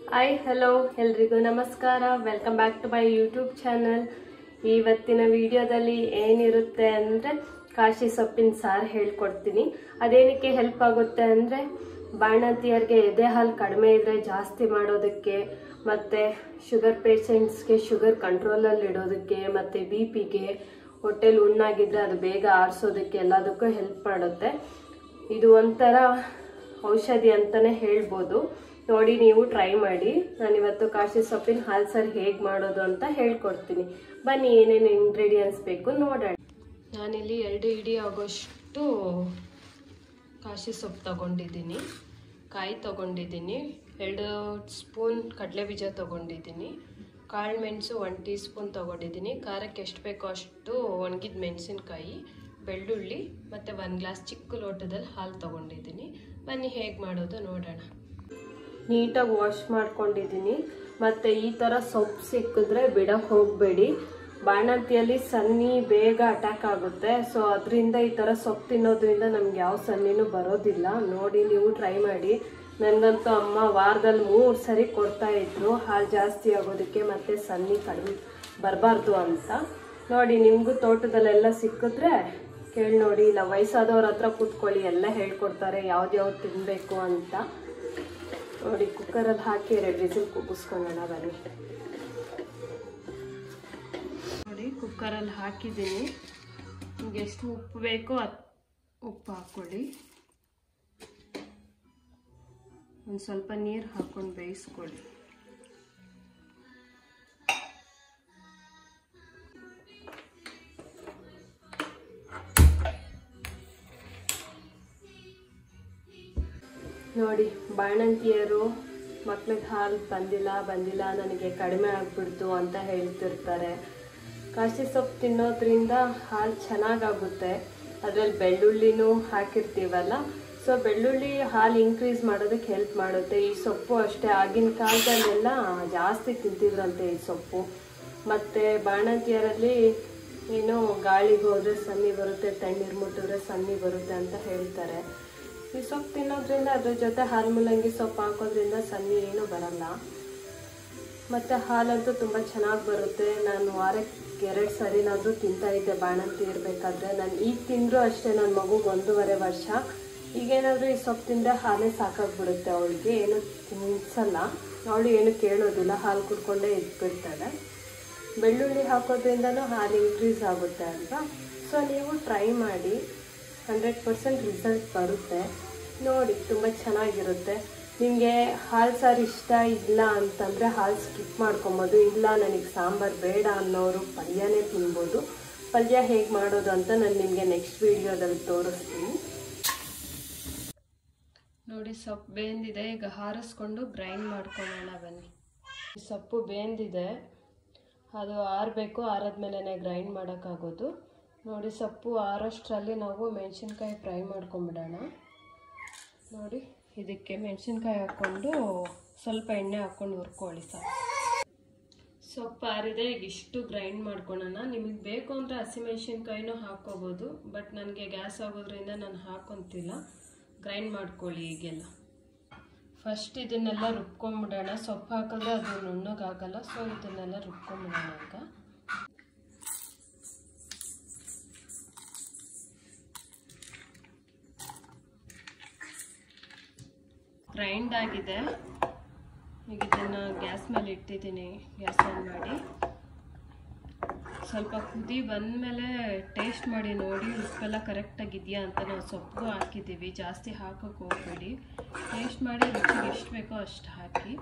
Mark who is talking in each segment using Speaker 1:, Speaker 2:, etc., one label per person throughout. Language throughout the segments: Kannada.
Speaker 1: ಹಾಯ್ ಹಲೋ ಎಲ್ರಿಗೂ ನಮಸ್ಕಾರ welcome back to my YouTube channel ಇವತ್ತಿನ ವಿಡಿಯೋದಲ್ಲಿ ಏನಿರುತ್ತೆ ಅಂದರೆ ಕಾಶಿ ಸೊಪ್ಪಿನ ಸಾರು ಹೇಳ್ಕೊಡ್ತೀನಿ ಅದೇನಕ್ಕೆ ಹೆಲ್ಪ್ ಆಗುತ್ತೆ ಅಂದರೆ ಬಾಣಂತಿಯರಿಗೆ ಎದೆ ಹಾಲು ಕಡಿಮೆ ಇದ್ರೆ ಜಾಸ್ತಿ ಮಾಡೋದಕ್ಕೆ ಮತ್ತು ಶುಗರ್ ಪೇಷಂಟ್ಸ್ಗೆ ಶುಗರ್ ಕಂಟ್ರೋಲಲ್ಲಿ ಇಡೋದಕ್ಕೆ ಮತ್ತು ಬಿ ಪಿಗೆ ಹೊಟ್ಟೆಲಿ ಹುಣ್ಣಾಗಿದ್ರೆ ಅದು ಬೇಗ ಆರಿಸೋದಕ್ಕೆ ಎಲ್ಲದಕ್ಕೂ ಹೆಲ್ಪ್ ಮಾಡುತ್ತೆ ಇದು ಒಂಥರ ಔಷಧಿ ಅಂತಾನೆ ಹೇಳ್ಬೋದು ನೋಡಿ ನೀವು ಟ್ರೈ ಮಾಡಿ ನಾನಿವತ್ತು ಕಾಶಿ ಸೊಪ್ಪಿನ ಹಾಲು ಸಾರು ಹೇಗೆ ಮಾಡೋದು ಅಂತ ಹೇಳ್ಕೊಡ್ತೀನಿ ಬನ್ನಿ ಏನೇನು ಇಂಗ್ರೀಡಿಯೆಂಟ್ಸ್ ಬೇಕು ನೋಡೋಣ ನಾನಿಲ್ಲಿ ಎರಡು ಇಡೀ ಆಗೋಷ್ಟು ಕಾಶಿ ಸೊಪ್ಪು ತಗೊಂಡಿದ್ದೀನಿ ಕಾಯಿ ತಗೊಂಡಿದ್ದೀನಿ ಎರಡು ಸ್ಪೂನ್ ಕಡಲೆ ಬೀಜ ತಗೊಂಡಿದ್ದೀನಿ ಕಾಳು ಮೆಣಸು ಒನ್ ಟೀ ಸ್ಪೂನ್ ತಗೊಂಡಿದ್ದೀನಿ ಖಾರಕ್ಕೆ ಎಷ್ಟು ಬೇಕೋ ಅಷ್ಟು ಒಣಗಿದ ಮೆಣಸಿನ್ಕಾಯಿ ಬೆಳ್ಳುಳ್ಳಿ ಮತ್ತು ಒಂದು ಗ್ಲಾಸ್ ಚಿಕ್ಕ ಲೋಟದಲ್ಲಿ ಹಾಲು ತಗೊಂಡಿದ್ದೀನಿ ಬನ್ನಿ ಹೇಗೆ ಮಾಡೋದು ನೋಡೋಣ ನೀಟಾಗಿ ವಾಶ್ ಮಾಡ್ಕೊಂಡಿದ್ದೀನಿ ಮತ್ತು ಈ ಥರ ಸೊಪ್ಪು ಸಿಕ್ಕಿದ್ರೆ ಬಿಡಕ್ಕೆ ಹೋಗಬೇಡಿ ಬಾಣಂತಿಯಲ್ಲಿ ಸನ್ನಿ ಬೇಗ ಅಟ್ಯಾಕ್ ಆಗುತ್ತೆ ಸೊ ಅದರಿಂದ ಈ ಥರ ಸೊಪ್ಪು ತಿನ್ನೋದ್ರಿಂದ ನಮ್ಗೆ ಯಾವ ಸನ್ನಿನೂ ಬರೋದಿಲ್ಲ ನೋಡಿ ನೀವು ಟ್ರೈ ಮಾಡಿ ನನಗಂತೂ ಅಮ್ಮ ವಾರದಲ್ಲಿ ಮೂರು ಸರಿ ಕೊಡ್ತಾ ಇದ್ರು ಹಾಲು ಜಾಸ್ತಿ ಆಗೋದಕ್ಕೆ ಮತ್ತು ಸನ್ನಿ ಕಡಿಮೆ ಬರಬಾರ್ದು ಅಂತ ನೋಡಿ ನಿಮಗೂ ತೋಟದಲ್ಲೆಲ್ಲ ಸಿಕ್ಕಿದ್ರೆ ಕೇಳಿ ನೋಡಿ ಇಲ್ಲ ವಯಸ್ಸಾದವ್ರ ಹತ್ರ ಕೂತ್ಕೊಳ್ಳಿ ಎಲ್ಲ ಹೇಳ್ಕೊಡ್ತಾರೆ ಯಾವ್ದು ಯಾವ್ದು ತಿನ್ನಬೇಕು ಅಂತ ನೋಡಿ ಕುಕ್ಕರಲ್ಲಿ ಹಾಕಿ ಎರಡು ವಿಸಿಲ್ ಕೂಗಿಸ್ಕೊಳ್ಳೋಣ ಬನ್ನಿ ನೋಡಿ ಕುಕ್ಕರಲ್ಲಿ ಹಾಕಿದ್ದೀನಿ ನಿಮ್ಗೆ ಎಷ್ಟು ಉಪ್ಪು ಬೇಕೋ ಅದು ಉಪ್ಪು ಹಾಕ್ಕೊಳ್ಳಿ ಒಂದು ಸ್ವಲ್ಪ ನೀರು ಹಾಕ್ಕೊಂಡು ಬೇಯಿಸ್ಕೊಳ್ಳಿ ನೋಡಿ ಬಾಣಂತಿಯರು ಮಕ್ಳಿಗೆ ಹಾಲು ಬಂದಿಲ್ಲ ಬಂದಿಲ್ಲ ನನಗೆ ಕಡಿಮೆ ಆಗ್ಬಿಡ್ತು ಅಂತ ಹೇಳ್ತಿರ್ತಾರೆ ಕಾಶಿ ಸೊಪ್ಪು ತಿನ್ನೋದ್ರಿಂದ ಹಾಲು ಚೆನ್ನಾಗಾಗುತ್ತೆ ಅದರಲ್ಲಿ ಬೆಳ್ಳುಳ್ಳಿನೂ ಹಾಕಿರ್ತೀವಲ್ಲ ಸೊ ಬೆಳ್ಳುಳ್ಳಿ ಹಾಲು ಇನ್ಕ್ರೀಸ್ ಮಾಡೋದಕ್ಕೆ ಹೆಲ್ಪ್ ಮಾಡುತ್ತೆ ಈ ಸೊಪ್ಪು ಅಷ್ಟೇ ಆಗಿನ ಕಾಲದಲ್ಲೆಲ್ಲ ಜಾಸ್ತಿ ತಿಂತಿದ್ರಂತೆ ಈ ಸೊಪ್ಪು ಮತ್ತು ಬಾಣಂತಿಯರಲ್ಲಿ ಏನು ಗಾಳಿಗೆ ಹೋದರೆ ಸನ್ನಿ ಬರುತ್ತೆ ತಣ್ಣೀರು ಮುಟ್ಟಿದ್ರೆ ಸನ್ನಿ ಬರುತ್ತೆ ಅಂತ ಹೇಳ್ತಾರೆ ಈ ಸೊಪ್ಪು ತಿನ್ನೋದ್ರಿಂದ ಅದ್ರ ಜೊತೆ ಹಾಲು ಮುಲ್ಲಂಗಿ ಸೊಪ್ಪು ಹಾಕೋದ್ರಿಂದ ಸನ್ನಿ ಏನೂ ಬರಲ್ಲ ಮತ್ತು ಹಾಲಂತೂ ತುಂಬ ಚೆನ್ನಾಗಿ ಬರುತ್ತೆ ನಾನು ವಾರಕ್ಕೆ ಎರಡು ಸರಿನಾದರೂ ತಿಂತಾ ಇದ್ದೆ ಬಾಣಂತಿ ಇರಬೇಕಾದ್ರೆ ನಾನು ಈಗ ತಿಂದರೂ ಅಷ್ಟೇ ನನ್ನ ಮಗುಗೆ ಒಂದೂವರೆ ವರ್ಷ ಈಗೇನಾದರೂ ಈ ಸೊಪ್ಪು ತಿಂದರೆ ಹಾಲೇ ಸಾಕಾಗ್ಬಿಡುತ್ತೆ ಅವಳಿಗೆ ಏನು ತಿನ್ಸಲ್ಲ ಅವಳು ಏನು ಕೇಳೋದಿಲ್ಲ ಹಾಲು ಕುಡ್ಕೊಂಡೇ ಇದ್ಬಿಡ್ತಾಳೆ ಬೆಳ್ಳುಳ್ಳಿ ಹಾಕೋದ್ರಿಂದನೂ ಹಾಲು ಇನ್ಕ್ರೀಸ್ ಆಗುತ್ತೆ ಅಲ್ವಾ ಸೊ ನೀವು ಟ್ರೈ ಮಾಡಿ ಹಂಡ್ರೆಡ್ ಪರ್ಸೆಂಟ್ ರಿಸಲ್ಟ್ ಬರುತ್ತೆ ನೋಡಿ ತುಂಬ ಚೆನ್ನಾಗಿರುತ್ತೆ ನಿಮಗೆ ಹಾಲು ಸಾರು ಇಷ್ಟ ಇಲ್ಲ ಅಂತಂದರೆ ಹಾಲು ಸ್ಕಿಪ್ ಮಾಡ್ಕೊಬೋದು ಇಲ್ಲ ನನಗೆ ಸಾಂಬಾರು ಬೇಡ ಅನ್ನೋರು ಪಲ್ಯನೇ ತಿನ್ಬೋದು ಪಲ್ಯ ಹೇಗೆ ಮಾಡೋದು ಅಂತ ನಾನು ನಿಮಗೆ ನೆಕ್ಸ್ಟ್ ವೀಡಿಯೋದಲ್ಲಿ ತೋರಿಸ್ತೀನಿ ನೋಡಿ ಸೊಪ್ಪು ಬೇಂದಿದೆ ಈಗ ಹಾರಿಸ್ಕೊಂಡು ಗ್ರೈಂಡ್ ಮಾಡ್ಕೊಳ್ಳೋಣ ಬನ್ನಿ ಸೊಪ್ಪು ಬೇಂದಿದೆ ಅದು ಆರಬೇಕು ಆರಾದ್ಮೇಲೆ ಗ್ರೈಂಡ್ ಮಾಡೋಕ್ಕಾಗೋದು ನೋಡಿ ಸೊಪ್ಪು ಆರೋಷ್ಟರಲ್ಲಿ ನಾವು ಮೆಣಸಿನ್ಕಾಯಿ ಫ್ರೈ ಮಾಡ್ಕೊಂಬಿಡೋಣ ನೋಡಿ ಇದಕ್ಕೆ ಮೆಣಸಿನ್ಕಾಯಿ ಹಾಕ್ಕೊಂಡು ಸ್ವಲ್ಪ ಎಣ್ಣೆ ಹಾಕ್ಕೊಂಡು ಹುರ್ಕೊಳ್ಳಿ ಸಾಕು ಸೊಪ್ಪು ಆರಿದೆ ಈಗ ಇಷ್ಟು ಗ್ರೈಂಡ್ ಮಾಡ್ಕೊಳ್ಳೋಣ ನಿಮಗೆ ಬೇಕು ಅಂದರೆ ಹಸಿಮೆಣ್ಸಿನ್ಕಾಯಿನೂ ಹಾಕ್ಕೋಬೋದು ಬಟ್ ನನಗೆ ಗ್ಯಾಸ್ ಆಗೋದ್ರಿಂದ ನಾನು ಹಾಕ್ಕೊತಿಲ್ಲ ಗ್ರೈಂಡ್ ಮಾಡ್ಕೊಳ್ಳಿ ಈಗೆಲ್ಲ ಫಸ್ಟ್ ಇದನ್ನೆಲ್ಲ ರುಬ್ಕೊಂಬಿಡೋಣ ಸೊಪ್ಪು ಹಾಕಿದ್ರೆ ಅದು ನುಣ್ಣಗಾಗಲ್ಲ ಸೊ ಇದನ್ನೆಲ್ಲ ರುಬ್ಕೊಂಬಿಡೋಣ ಈಗ ಗ್ರೈಂಡ್ ಆಗಿದೆ ಈಗ ಇದನ್ನು ಗ್ಯಾಸ್ ಮೇಲೆ ಇಟ್ಟಿದ್ದೀನಿ ಗ್ಯಾಸ್ ಆನ್ ಮಾಡಿ ಸ್ವಲ್ಪ ಕುದಿ ಬಂದಮೇಲೆ ಟೇಸ್ಟ್ ಮಾಡಿ ನೋಡಿ ಉಪ್ಪೆಲ್ಲ ಕರೆಕ್ಟಾಗಿದೆಯಾ ಅಂತ ನಾವು ಸೊಪ್ಪು ಹಾಕಿದ್ದೀವಿ ಜಾಸ್ತಿ ಹಾಕೋಕ್ಕೆ ಹೋಗ್ಬೇಡಿ ಟೇಸ್ಟ್ ಮಾಡಿ ರುಚಿಗೆ ಎಷ್ಟು ಬೇಕೋ ಅಷ್ಟು ಹಾಕಿ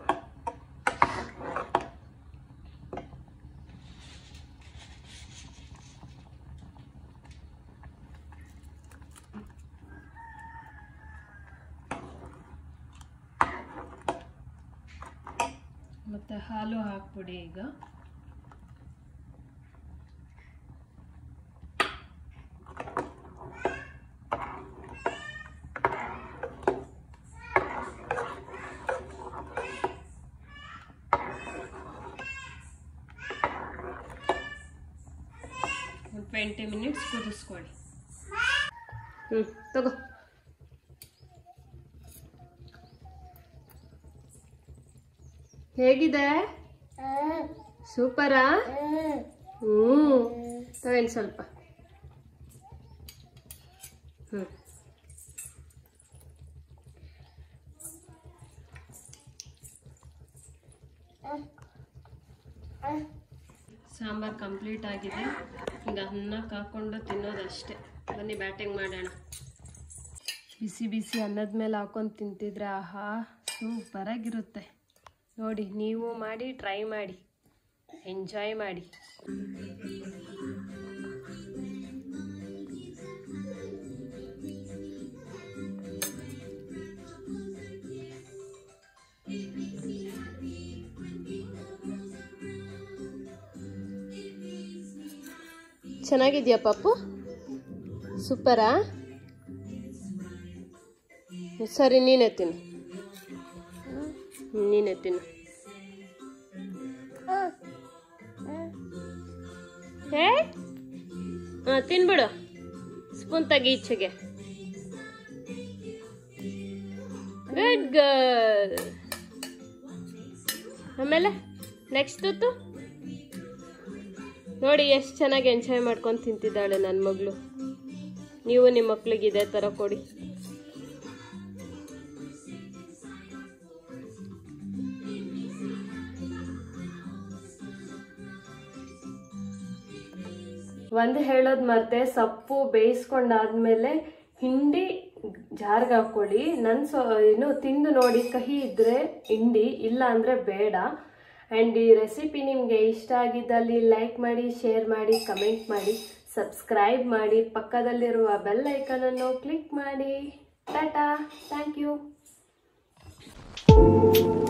Speaker 1: ಮತ್ತು ಹಾಲು ಹಾಕ್ಬಿಡಿ ಈಗ ಒಂದು ಟ್ವೆಂಟಿ ಮಿನಿಟ್ಸ್ ಕುದಿಸ್ಕೊಳ್ಳಿ ಹ್ಞೂ ತಗೋ ಹೇಗಿದೆ ಸೂಪರಾ ಹ್ಞೂ ತಗೊಂಡು ಸ್ವಲ್ಪ ಹ್ಞೂ ಸಾಂಬಾರ್ ಕಂಪ್ಲೀಟ್ ಆಗಿದೆ ಈಗ ಅನ್ನಕ್ಕೆ ಹಾಕೊಂಡು ತಿನ್ನೋದಷ್ಟೇ ಬನ್ನಿ ಬ್ಯಾಟಿಂಗ್ ಮಾಡೋಣ ಬಿಸಿ ಬಿಸಿ ಅನ್ನದ ಮೇಲೆ ಹಾಕೊಂಡು ತಿಂತಿದ್ರೆ ಆಹಾ ಸೂಪರಾಗಿರುತ್ತೆ ನೋಡಿ ನೀವು ಮಾಡಿ ಟ್ರೈ ಮಾಡಿ ಎಂಜಾಯ್ ಮಾಡಿ ಚೆನ್ನಾಗಿದ್ಯಾ ಪಾಪು ಸೂಪರಾ ಸರಿ ನೀನೇ ತಿನ್ನು ಹ್ಮ್, ನೀನೇ ತಿನ್ನು ಹೇ ಹಾಂ ತಿನ್ಬಿಡು ಸ್ಪೂನ್ ತೆಗಿ ಈಚೆಗೆ ಗುಡ್ ಗರ್ಲ್ ಆಮೇಲೆ ನೆಕ್ಸ್ಟ್ ತುತ್ತು ನೋಡಿ ಎಷ್ಟು ಚೆನ್ನಾಗಿ ಎಂಜಾಯ್ ಮಾಡ್ಕೊಂಡು ತಿಂತಿದ್ದಾಳೆ ನನ್ನ ಮಗಳು ನೀವು ನಿಮ್ಮ ಮಕ್ಳಿಗೆ ಇದೇ ಥರ ಕೊಡಿ ಒಂದು ಹೇಳೋದು ಮತ್ತೆ ಸೊಪ್ಪು ಬೇಯಿಸ್ಕೊಂಡಾದ್ಮೇಲೆ ಹಿಂಡಿ ಜಾರ್ಗೆ ಹಾಕೊಳ್ಳಿ ನನ್ನ ಸೊ ಏನು ತಿಂದು ನೋಡಿ ಕಹಿ ಇದ್ರೆ ಹಿಂಡಿ ಇಲ್ಲ ಅಂದರೆ ಬೇಡ ಆ್ಯಂಡ್ ಈ ರೆಸಿಪಿ ನಿಮಗೆ ಇಷ್ಟ ಆಗಿದ್ದಲ್ಲಿ ಲೈಕ್ ಮಾಡಿ ಶೇರ್ ಮಾಡಿ ಕಮೆಂಟ್ ಮಾಡಿ ಸಬ್ಸ್ಕ್ರೈಬ್ ಮಾಡಿ ಪಕ್ಕದಲ್ಲಿರುವ ಬೆಲ್ ಐಕನನ್ನು ಕ್ಲಿಕ್ ಮಾಡಿ ಟಾಟಾ ಥ್ಯಾಂಕ್ ಯು